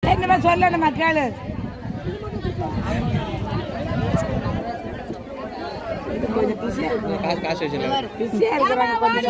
என்னமா சொல்ல நம்ம கேளு இது கொஞ்சம் பிஸியா இருக்கு. காசு காசு வச்சிருக்காங்க பிஸியா இருக்கிறாங்க கொஞ்சம்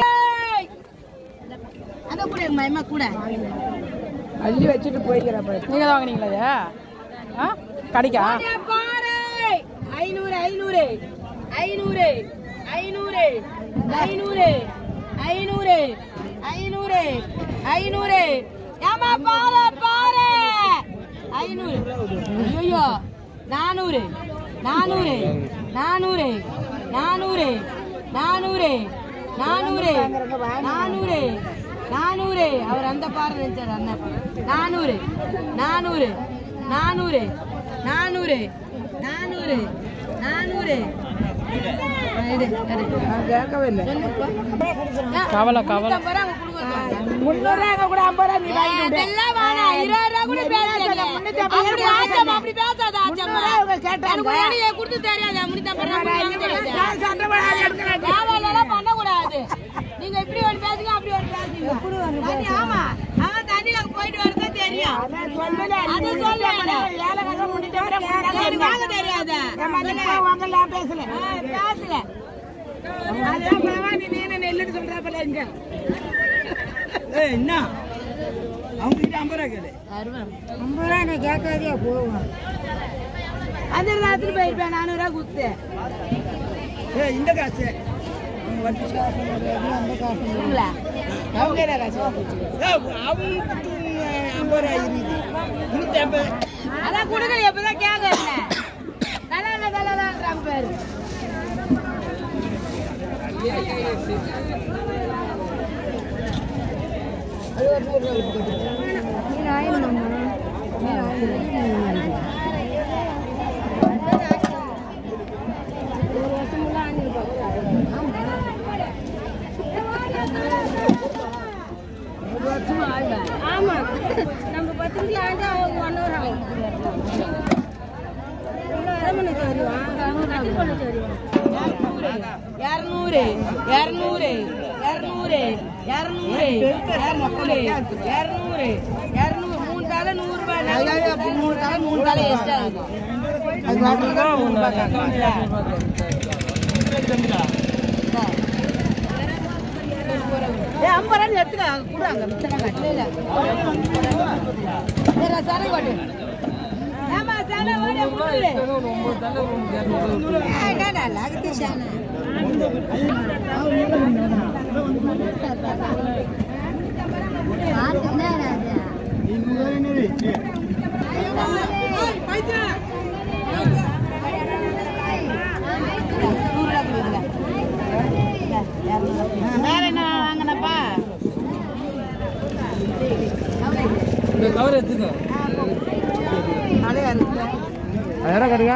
அத கூட எங்க மயமா கூட அள்ளி வச்சுட்டு போய்க்கிறா பாரு நீங்க தான் வாங்குனீங்களா இதை? ஆ கடைக்கா பாரு ஐநூறு ஐநூறு ஐநூறு ஐநூறு ஐநூறு ஐநூறு ஐநூறு ஐநூறு ஏமா பாரு பாரு ஐநூறு ஐயோ நானூறு நானூறு நானூறு நானூறு நானூறு நானூறு நானூறு நானூறு அவர் அந்த பாரு நினைச்சார் அண்ணன் நானூறு நானூறு நானூறு நானூறு நானூறு நானூறு எடு, எடு. நான் கேட்கவே இல்லை கவலை கவலை ஐம்பது ரூபா அவங்க கொடுக்குறாங்க. முந்நூறு ரூபா கூட ஐம்பது ரூபா நீ வாங்கிட்டு விடு. அதெல்லாம் வேணாம். இருபது ரூபா கூட பேசாத. முன்னூத்தி ஐம்பது அப்படி ரூபா ஆச்சம்மா, அப்படி பேசாத, ஆச்சம்மா. முன்னூறு ரூபா இவங்க கேட்டாங்க. எனக்கு முன்னாடி என் கொடுத்து தெரியாதா? முன்னூத்தி ஐம்பது ரூபா நான் கொடுத்து இங்க தெரியாதா? நான் சண்டை போடாத எடுக்கிறேன். தேவையில்லாம் பண்ணக்கூடாது. நீங்க இப்படி ஒண்ணு பேசுங்க, அப்படி ஒண்ணு பேசுங்க. தண்ணி, ஆமா. அவன் தண்ணியில போயிட்டு வரதே தெரியும். அதான் சொல்லல, அதை நீ சொல்லு. ஏழை கதை முன்னிட்டு வர முன்னாடி எனக்கு வாங்க தெரியாதா? ஏம்மா, நீ போ, வாங்கலாம் பேசல. ஆ, பேசல. அதான் பரவா, நீ நீனு நெல்லுன்னு சொல்றாப்புல இங்க. ஐம்பது ரூபா நீ கேட்காதே போகும் அந்த ராத்திரி போயிருப்பேன் நானூறு ரூபா கொடுத்து இல்லைங்களா? அவங்க என்ன காசு அதான் கொடுக்கல எப்பதான் கேட்கல நல்லா இல்ல நல்லா இல்லன்றாங்க பாரு ஆமா நம்ம பத்து நிமிஷம் ஆகுது அவங்க ஒன் ஹவர் ஆகும் இரநூறு இரநூறு இரநூறு இரநூறு இரநூறு இரநூறு இரநூறு மூணு தலை நூறு ரூபாய் மூணு தலை மூணு தலை எக்ஸ்ட்ரா இருக்கும் ஐம்பது ரூபா எடுத்துக்க கூட அங்க மிச்சம் கட்டல சரை கொட்டு ஆமா சரை ஓடி முடியல வேற என்ன வாங்கினப்பா இந்த கவர் எடுத்துக்கோ அதெல்லாம் கட்டுங்க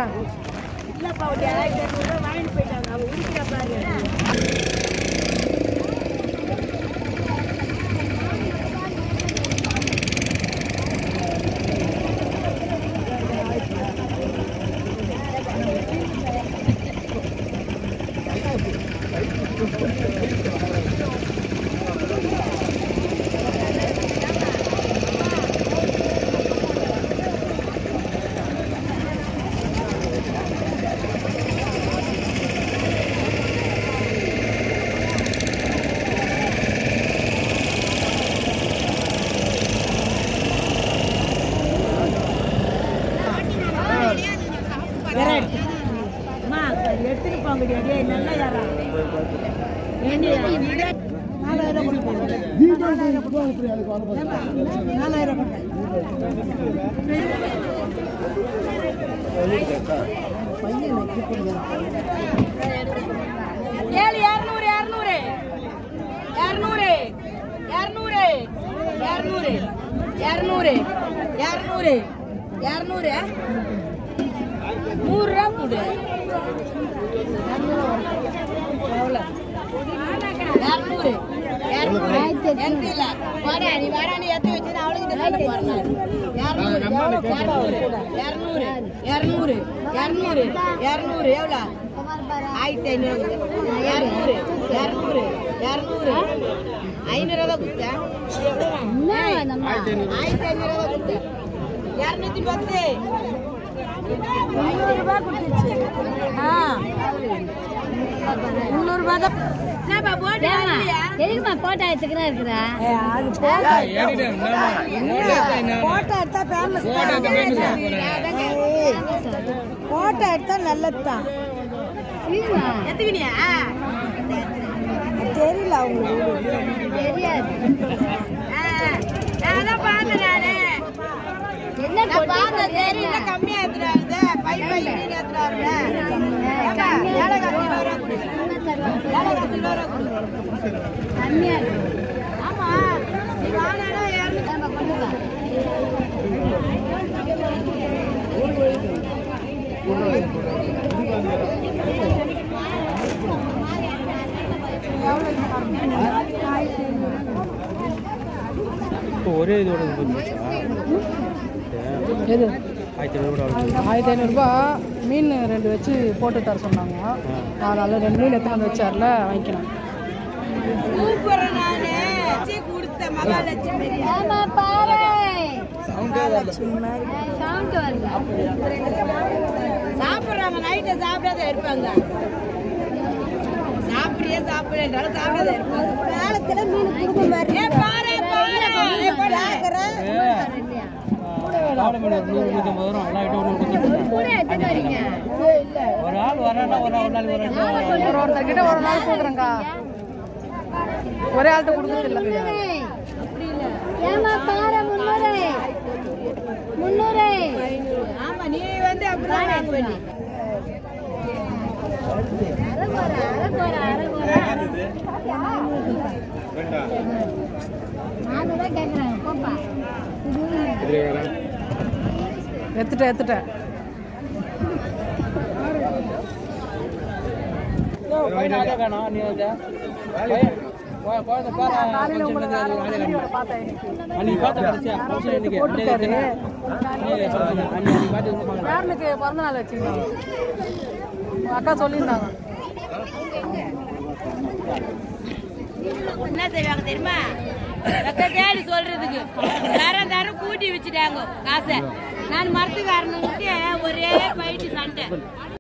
எடுத்துட்டு போங்க நல்லா யாரா நாலாயிரம் நாலாயிரம் ஏழு இரநூறு இரநூறு இரநூறு இரநூறு இரநூறு இரநூறு இரநூறு இரநூறு நூறு ரூபா கொடு எவ்வளோ இரநூறு இரநூறு என்கிட்ட இல்ல வாடா நீ வாடா நீ எத்தி வச்சு அவளுக்கு சொல்ல போறேன் இரநூறு இரநூறு இரநூறு இரநூறு இரநூறு எவ்வளோ ஆயிரத்தி ஐநூறு இரநூறு இரநூறு இரநூறு ஐநூறு தான் கொடுத்தேன் ஆயிரத்தி ஐநூறு தான் கொடுத்தேன் ஐநூத்தி பத்து முந்நூறு ரூபாய் கொடுத்துச்சு ஆ முந்நூறு ரூபாய் தான் என்னப்பா போட்டு எதுக்குமா போட்டோ எடுத்துக்கிறா இருக்கிறா அது போட்டோ ஏறிடு, என்னம்மா? போட்டோ எடுத்தா ஃபேமஸ் போட்டோ எடுத்தா famous ஆ போட்டோ எடுத்தா நல்லது தான் எத்துக்கினியா தெரியல அவங்களுக்கு தெரியாது நான் பார்த்தேன் நானு என்ன பார்த்தேன் தெரியல கம்மியா எடுத்துறாங்க பை பை நீங்க எடுத்துறாங்க ஏழை காசு வர ஏழை காசு வர கம்மியா இருக்கு ஆமா நீ வாங்கினா ஏழு நம்ம கொண்டு வா இப்போ ஒரே இதோட இது போச்சா? எது ஆயிரத்தி ஐநூறு ரூபா ஆயிரத்தி ஐநூறுரூபா மீன் ரெண்டு வச்சு போட்டு தர சொன்னாங்க அதனால ரெண்டு மீன் எடுத்து வந்து வச்சார்ல வாங்கிக்கணும் சூப்பர் நானு வச்சு கொடுத்த மகாலட்சுமி ஆமா பாரு மகாலட்சுமி மாதிரி சவுண்ட் வரல சாப்பிடுறாங்க நைட்டு சாப்பிடாத இருப்பாங்க சாப்பிடியே சாப்பிடுன்றாலும் சாப்பிடாத இருப்பாங்க காலத்துல மீன் குடும்ப மாதிரி பாரு பாரு காவலை மீன் ஒரு நூறு நூற்றம்பது வரும் எல்லாம் ஐட்டம் ஒன்று கொடுத்துட்டு கூட எடுத்துட்டு வரீங்க ஒரு ஆள் வரானா ஒரு நாள் ஒரு நாள் ஒரு நாள் ஒரு ஒருத்தர்கிட்ட ஒரு நாள் கொடுக்குறேங்க்கா ஒரே ஆள்கிட்ட கொடுக்குறது இல்லை ஏமா பாரு முன்னூறு முன்னூறு ஆமா நீ வந்து அப்படிதான் வாங்க வேண்டி அரை போற அரை போற அரை போற நானூறு கேட்குறாங்க போப்பா எடுத்துட்டேன் எடுத்துட்டேன் பையன் ஆளே காணோம், நீ வந்து. பையன், கொ- குழந்தை பாரு, function நடந்தது, அது ஆளே காணோம். பார்த்தேன் இன்னைக்கு அன்னைக்கு பார்த்த கடைசியா, function இன்னைக்கு. போட்டுட்டாரு. அன்னைக்கு function. அன்னைக்கு அன்னைக்கு பார்த்து வந்து பார்க்கலாம். யாருனுக்கு பிறந்த நாள் வச்சுருந்தாங்க அக்கா சொல்லியிருந்தாங்க என்ன செய்வாங்க தெரியுமா ரத்த தேடி சொல்றதுக்கு தரம் தரம் கூட்டி வச்சுட்டாங்க காசை நான் மரத்துக்காரனுங்கிட்ட ஒரே பயிட்டு சண்டை